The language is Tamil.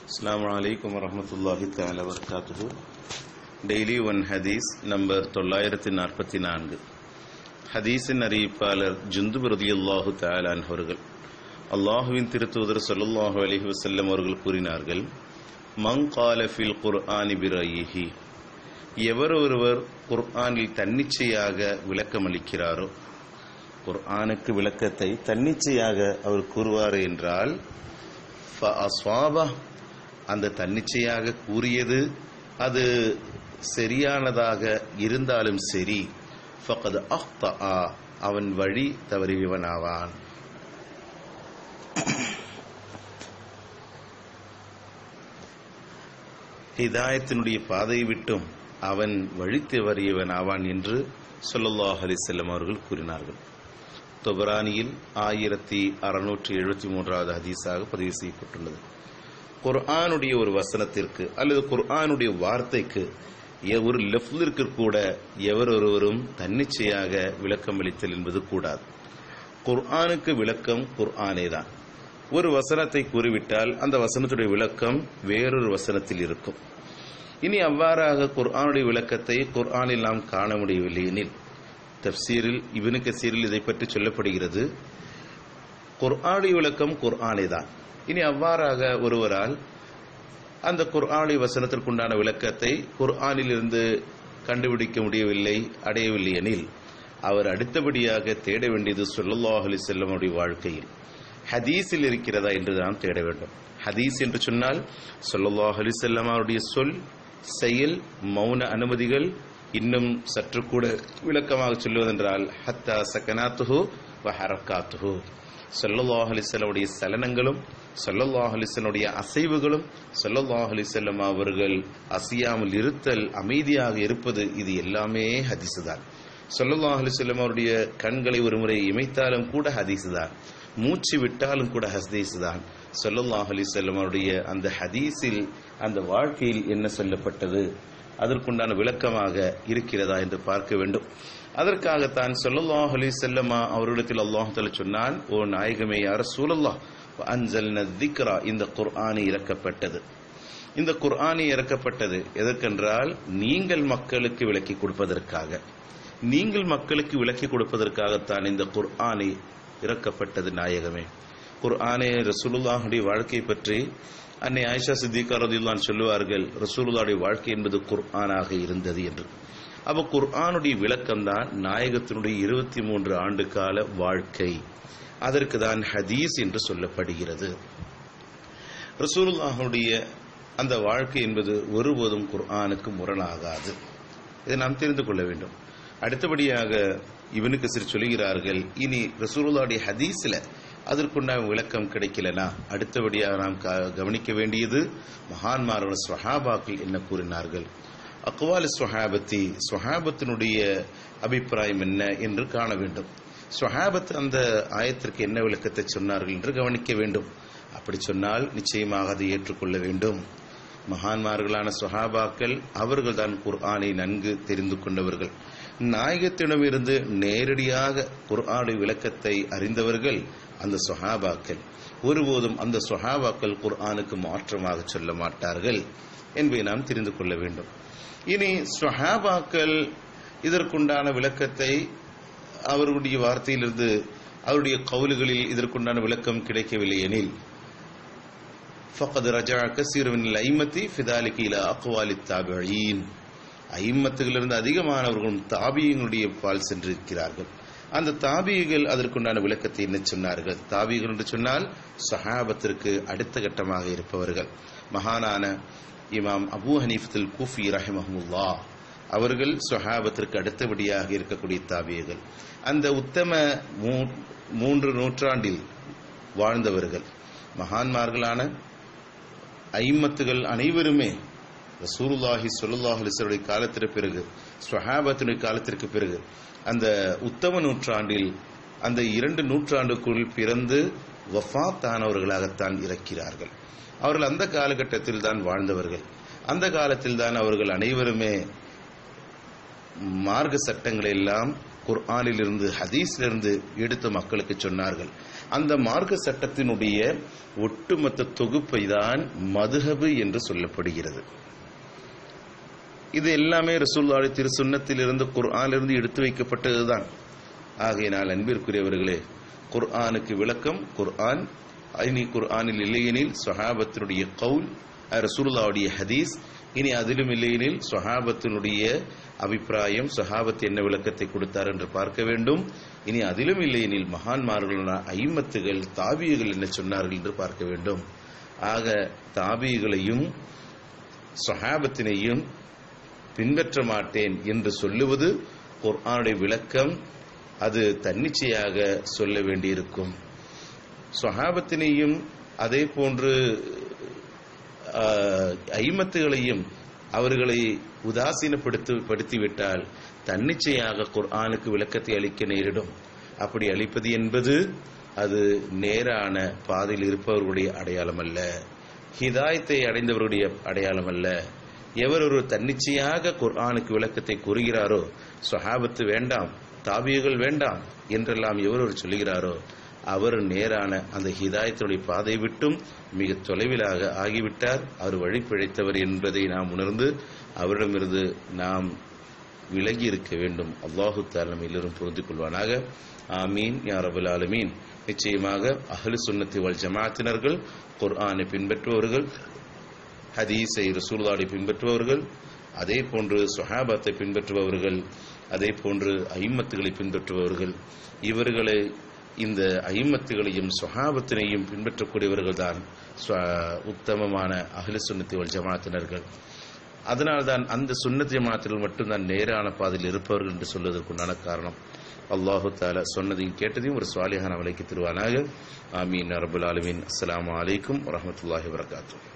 அஸ்ஸலாமு அலைக்கும் வரஹ்மத்துல்லாஹி தஆலா வபரகாத்துஹு டெய்லி ஒன் ஹதீஸ் நம்பர் தொள்ளாயிரத்தி நாற்பத்தி நான்கு ஹதீஸின் அறிவிப்பாளர் ஜுந்துப் ரலியல்லாஹு தஆலா அன்ஹு அவர்கள் அல்லாஹுவின் திருத்தூதர் ஸல்லல்லாஹு அலைஹி வஸல்லம் அவர்கள் கூறினார்கள் மங் கால ஃபில் குர்ஆனி பிரயிஹி எவர் ஒருவர் குர்ஆனில் தன்னிச்சையாக விளக்கமளிக்கிறாரோ குர்ஆனுக்கு விளக்கத்தை தன்னிச்சையாக அவர் கூறுவார் என்றால் ஃபஅஸ்வாபா அந்த தன்னிச்சையாக கூறியது அது சரியானதாக இருந்தாலும் சரி ஃபகத் அஹ்தஆ அவன் வழி தவறியவனாவான் ஹிதாயத்தினுடைய பாதையை விட்டும் அவன் வழி தவறியவன் ஆவான் என்று ஸல்லல்லாஹு அலைஹி வஸல்லம் அவர்கள் கூறினார்கள் தொபரானியில் ஆயிரத்தி அறுநூற்றி எழுபத்தி மூன்றாவது ஹதீஸாக பதிவு செய்யப்பட்டுள்ளது குர்ஆனுடைய ஒரு வசனத்திற்கு அல்லது குர்ஆனுடைய வார்த்தைக்கு எ- ஒரு லெஃப்லிற்கு கூட எவர் ஒருவரும் தன்னிச்சையாக விளக்கம் அளித்தல் என்பது கூடாது குர்ஆனுக்கு விளக்கம் குர்ஆனே தான் ஒரு வசனத்தை கூறிவிட்டால் அந்த வசனத்துடைய விளக்கம் வேறொரு வசனத்தில் இருக்கும் இனி அவ்வாறாக குர்ஆனுடைய விளக்கத்தை குர்ஆனில் நாம் காண முடியவில்லை எனில் தப்சீரில் இப்னு கசீரில் இதை பற்றி சொல்லப்படுகிறது குர்ஆனுடைய விளக்கம் குர்ஆனே தான் இனி அவ்வாறாக ஒருவரால் அந்த குர்ஆனுடைய வசனத்திற்குண்டான விளக்கத்தை குர்ஆனிலிருந்து கண்டுபிடிக்க முடியவில்லை அடையவில்லை எனில் அவர் அடுத்தபடியாக தேட வேண்டியது ஸல்லல்லாஹு அலைஹி வஸல்லமுடைய வாழ்க்கையில் ஹதீஸில் இருக்கிறதா என்று நாம் தேட வேண்டும் ஹதீஸ் என்று சொன்னால் ஸல்லல்லாஹு அலைஹி வஸல்லம் அவருடைய சொல் செயல் மௌன அனுமதிகள் இன்னும் சற்று கூட விளக்கமாக சொல்வதென்றால் ஹத்தா சக்கனாத்துஹு வ ஹரக்காத்துஹு ஸல்லல்லாஹு அலைஹி வஸல்லமுடைய சலனங்களும் ஸல்லல்லாஹு அலைஹி வஸல்லமுடைய அசைவுகளும் ஸல்லல்லாஹு அலைஹி வஸல்லம் அவர்கள் அசையாமல் இருத்தல் அமைதியாக இருப்பது இது எல்லாமே ஹதீஸ் தான் ஸல்லல்லாஹு அலைஹி வஸல்லம் அவருடைய கண்களை ஒருமுறை இமைத்தாலும் கூட ஹதீஸ் தான் மூச்சு விட்டாலும் கூட ஹதீஸ் தான் ஸல்லல்லாஹு அலைஹி வஸல்லம் அவருடைய அந்த ஹதீஸில் அந்த வாழ்க்கையில் என்ன சொல்லப்பட்டது அதற்குண்டான விளக்கமாக இருக்கிறதா என்று பார்க்க வேண்டும் அதற்காகத்தான் ஸல்லல்லாஹு அலைஹி வஸல்லமா அவரிடத்தில் அல்லாஹ் தஆலா சொன்னான் ஓ நாயகமே யா ரசூலல்லாஹ் அன்சல்ன திக்ரா இந்த குர்ஆனி இறக்கப்பட்டது இந்த குர்ஆனி இறக்கப்பட்டது எதற்கென்றால் நீங்கள் மக்களுக்கு விளக்கி கொடுப்பதற்காக நீங்கள் மக்களுக்கு விளக்கி கொடுப்பதற்காகத்தான் இந்த குர்ஆனை இறக்கப்பட்டது நாயகமே குர்ஆனே ரசூலுல்லாஹுடைய வாழ்க்கை பற்றி அன்னை ஆயிஷா சித்திகா ரதியுல்லான் சொல்லுவார்கள் ரசூலுல்லாஹுடைய வாழ்க்கை என்பது குர்ஆனாக இருந்தது என்று அப்ப குர்ஆனுடைய விளக்கம் தான் நாயகத்தினுடைய இருபத்தி மூன்று ஆண்டு கால வாழ்க்கை அதற்கு தான் ஹதீஸ் என்று சொல்லப்படுகிறது ரசூலுல்லாஹுடைய அந்த வாழ்க்கை என்பது ஒருபோதும் குர்ஆனுக்கு முரணாகாது இதை நாம் தெரிந்து கொள்ள வேண்டும் அடுத்தபடியாக இவனுக்கு சிறு சொல்லுகிறார்கள் இனி ரசூலுல்லாஹுடைய ஹதீஸ்ல அதற்குண்டான விளக்கம் கிடைக்கலனா அடுத்தபடியாக நாம் க- கவனிக்க வேண்டியது மகான்மாரோட ஸ்வஹாபாக்கள் என்ன கூறினார்கள் அக்வால் ஸ்வஹாபத்தி ஸ்வஹாபத்தினுடைய அபிப்பிராயம் என்ன என்று காண வேண்டும் ஸ்வஹாபத் அந்த ஆயத்திற்கு என்ன விளக்கத்தை சொன்னார்கள் என்று கவனிக்க வேண்டும் அப்படி சொன்னால் நிச்சயமாக அதை ஏற்றுக்கொள்ள வேண்டும் மகான்மார்களான சுஹாபாக்கள் அவர்கள்தான் குர்ஆனை நன்கு தெரிந்து கொண்டவர்கள் நாயகத்திடமிருந்து நேரடியாக குர்ஆனுடைய விளக்கத்தை அறிந்தவர்கள் அந்த சுஹாபாக்கள் ஒருபோதும் அந்த சுஹாபாக்கள் குர்ஆனுக்கு மாற்றமாக சொல்ல மாட்டார்கள் என்பதை நாம் தெரிந்து கொள்ள வேண்டும் இனி சுஹாபாக்கள் இதற்குண்டான விளக்கத்தை அவர்களுடைய வார்த்தையிலிருந்து அவருடைய கவுலுகளில் இதற்குண்டான விளக்கம் கிடைக்கவில்லை எனில் فقد رجع كثير من الأئمة في ذلك إلى أقوال التابعين ஐம்மத்துகளிலிருந்து அதிகமானவர்களும் தாபியங்களுடைய பால் சென்றிருக்கிறார்கள் அந்த தாபியங்கள் அதற்குண்டான விளக்கத்தை என்ன சொன்னார்கள் தாபியங்கள் என்று சொன்னால் சஹாபத்திற்கு அடுத்த கட்டமாக இருப்பவர்கள் மகானான இமாம் அபூ ஹனீஃபத்துல் கூஃபி ரஹிமஹமுல்லா அவர்கள் சுஹாபத்திற்கு அடுத்தபடியாக இருக்கக்கூடிய தாபியர்கள் அந்த உத்தம மூ- மூன்று நூற்றாண்டில் வாழ்ந்தவர்கள் மகான்மார்களான ஐம்மத்துகள் அனைவருமே ரசூலுல்லாஹி ஸல்லல்லாஹு அலைஹி வஸல்லம் காலத்திற்கு பிறகு ஸ்வஹாபத்தினுடைய காலத்திற்கு பிறகு அந்த உத்தம நூற்றாண்டில் அந்த இரண்டு நூற்றாண்டுக்குள் பிறந்து வஃபாத்தானவர்களாகத்தான் இருக்கிறார்கள் அவர்கள் அந்த காலகட்டத்தில் தான் வாழ்ந்தவர்கள் அந்த காலத்தில் தான் அவர்கள் அனைவருமே மார்க்க சட்டங்களை எல்லாம் குர்ஆனிலிருந்து ஹதீஸிலிருந்து எடுத்து மக்களுக்கு சொன்னார்கள் அந்த மார்க்க சட்டத்தினுடைய ஒட்டுமொத்த தொகுப்பை தான் மதுஹபு என்று சொல்லப்படுகிறது இது எல்லாமே ரசூல்லாடி திரு சுன்னத்திலிருந்து குர்ஆனிலிருந்து எடுத்து வைக்கப்பட்டதுதான் ஆகையினால் அன்பிற்குரியவர்களே குர்ஆனுக்கு விளக்கம் குர்ஆன் இனி குர்ஆனில் இல்லையெனில் சொஹாபத்தினுடைய கவுல் ரசூல்லாவுடைய ஹதீஸ் இனி அதிலும் இல்லையெனில் சொஹாபத்தினுடைய அபிப்பிராயம் சொஹாபத் என்ன விளக்கத்தை கொடுத்தார் என்று பார்க்க வேண்டும் இனி அதிலும் இல்லையெனில் மகான்மார்களான ஐமத்துகள் தாபியர்கள் என்ன சொன்னார்கள் என்று பார்க்க வேண்டும் ஆக தாபியங்களையும் சொஹாபத்தினையும் பின்பற்ற மாட்டேன் என்று சொல்லுவது குர்ஆனுடைய விளக்கம் அது தன்னிச்சையாக சொல்ல வேண்டியிருக்கும் சொஹாபத்தினையும் அதே போன்று ஐமத்துகளையும் அவர்களை உதாசீனப்படுத்தி படுத்திவிட்டால் தன்னிச்சையாக குர்ஆனுக்கு விளக்கத்தை அளிக்க நேரிடும் அப்படி அளிப்பது என்பது அது நேரான பாதையில் இருப்பவர்களுடைய அடையாளம் அல்ல ஹிதாயத்தை அடைந்தவருடைய அடையாளம் அல்ல எவர் ஒரு தன்னிச்சையாக குர்ஆனுக்கு விளக்கத்தை கூறுகிறாரோ சொஹாபத்து வேண்டாம் தாபியங்கள் வேண்டாம் என்றெல்லாம் எவர் ஒரு சொல்லுகிறாரோ அவர் நேரான அந்த ஹிதாயத்தினுடைய பாதை விட்டும் மிக தொலைவிலாக ஆகிவிட்டார் அவர் வழி பிழைத்தவர் என்பதை நாம் உணர்ந்து அவரிடமிருந்து நாம் விலகி இருக்க வேண்டும் அல்லாஹு தாலம் எல்லோரும் புரிந்து கொள்வானாக ஆமீன் யாரபுல் ஆலமீன் நிச்சயமாக அஹ்லு சுன்னத்தி வல் ஜமாத்தினர்கள் குர்ஆனை பின்பற்றுபவர்கள் ஹதீஸை ரசூல்லாடி பின்பற்றுபவர்கள் அதே போன்று சுஹாபத்தை பின்பற்றுபவர்கள் அதே போன்று ஐம்மத்துகளை பின்பற்றுபவர்கள் இவர்களை இந்த ஐம்மத்துகளையும் சுஹாபத்தினையும் பின்பற்றக்கூடியவர்கள் தான் உத்தமமான அகில சுன்னத்தி வல் ஜமாத்தினர்கள் அதனால்தான் அந்த சுன்னத் ஜமாத்தில் மட்டும்தான் நேரான பாதையில் இருப்பவர்கள் என்று சொல்வதற்குண்டான காரணம் அல்லாஹு தாலா சொன்னதையும் கேட்டதையும் ஒரு சுவாலியான விலைக்கு திருவானாக ஆமீன் ரபுல் ஆலமீன் அஸ்லாம் வலைக்கும் வரமத்துல்லாஹி வரகாத்தூ